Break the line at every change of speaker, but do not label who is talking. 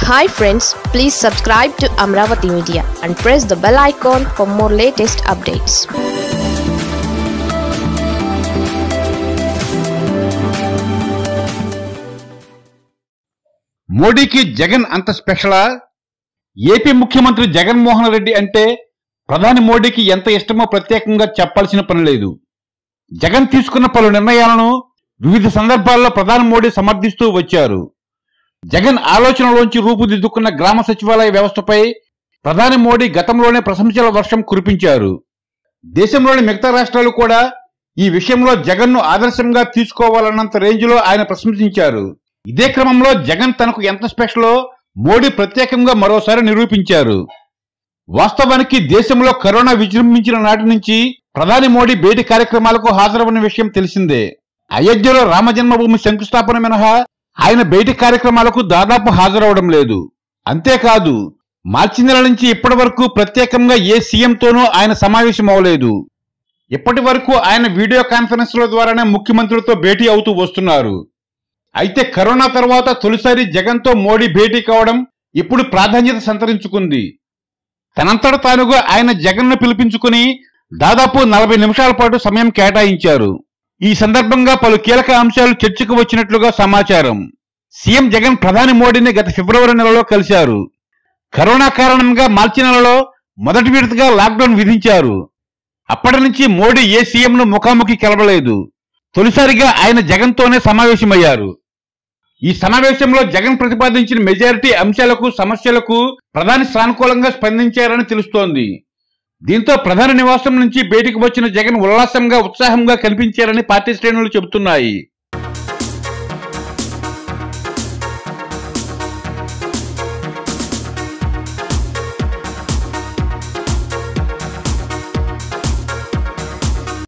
hi friends please subscribe to Amaravati media and press the bell icon for more latest updates
మోడీకి జగన్ అంత స్పెషలా AP ముఖ్యమంత్రి జగన్మోహన్ రెడ్డి అంటే ప్రధాని మోడీకి ఎంత ఇష్టమో ప్రత్యేకంగా చెప్పాల్సిన పని లేదు జగన్ తీసుకున్న పలు నిర్ణయాలను వివిధ సందర్భాల్లో ప్రధాని మోడీ సమర్థిస్తూ వచ్చారు జగన్ ఆలోచనలోంచి రూపుదిద్దుకున్న గ్రామ సచివాలయ వ్యవస్థపై ప్రధాని మోడీ గతంలోనే ప్రశంసల వర్షం కురిపించారు దేశంలోని మిగతా రాష్ట్రాలు కూడా ఈ విషయంలో జగన్ను ఆదర్శంగా తీసుకోవాలన్నంత రేంజ్లో ఆయన ప్రశంసించారు ఇదే క్రమంలో జగన్ తనకు ఎంత స్పెషలో మోడీ ప్రత్యేకంగా మరోసారి నిరూపించారు వాస్తవానికి దేశంలో కరోనా విజృంభించిన నాటి నుంచి ప్రధాని మోడీ భేటీ కార్యక్రమాలకు హాజరవని విషయం తెలిసిందే అయోధ్యలో రామజన్మభూమి శంకుస్థాపన మినహా ఆయన భేటీ కార్యక్రమాలకు దాదాపు హాజరవడం లేదు అంతేకాదు మార్చి నెల నుంచి ఇప్పటి వరకు ప్రత్యేకంగా ఏ సీఎంతోనూ ఆయన సమావేశం అవ్వలేదు ఇప్పటి వరకు ఆయన వీడియో కాన్ఫరెన్స్ల ద్వారానే ముఖ్యమంత్రులతో భేటీ అవుతూ వస్తున్నారు అయితే కరోనా తర్వాత తొలిసారి జగన్తో మోడీ భేటీ కావడం ఇప్పుడు ప్రాధాన్యత సంతరించుకుంది తనంతట తానుగా ఆయన జగన్ను పిలిపించుకుని దాదాపు నలభై నిమిషాల పాటు సమయం కేటాయించారు ఈ సందర్భంగా పలు కీలక అంశాలు చర్చకు వచ్చినట్లుగా సమాచారం సీఎం జగన్ ప్రధాని మోడీని గత ఫిబ్రవరి నెలలో కలిశారు కరోనా కారణంగా మార్చి నెలలో మొదటి విడతగా లాక్డౌన్ విధించారు అప్పటి నుంచి మోడీ ఏ సీఎంను ముఖాముఖి కలవలేదు తొలిసారిగా ఆయన జగన్తోనే సమావేశమయ్యారు ఈ సమావేశంలో జగన్ ప్రతిపాదించిన మెజారిటీ అంశాలకు సమస్యలకు ప్రధాని సానుకూలంగా స్పందించారని తెలుస్తోంది దీంతో ప్రధాని నివాసం నుంచి బయటకు వచ్చిన జగన్ ఉల్లాసంగా ఉత్సాహంగా కనిపించారని పార్టీ శ్రేణులు చెబుతున్నాయి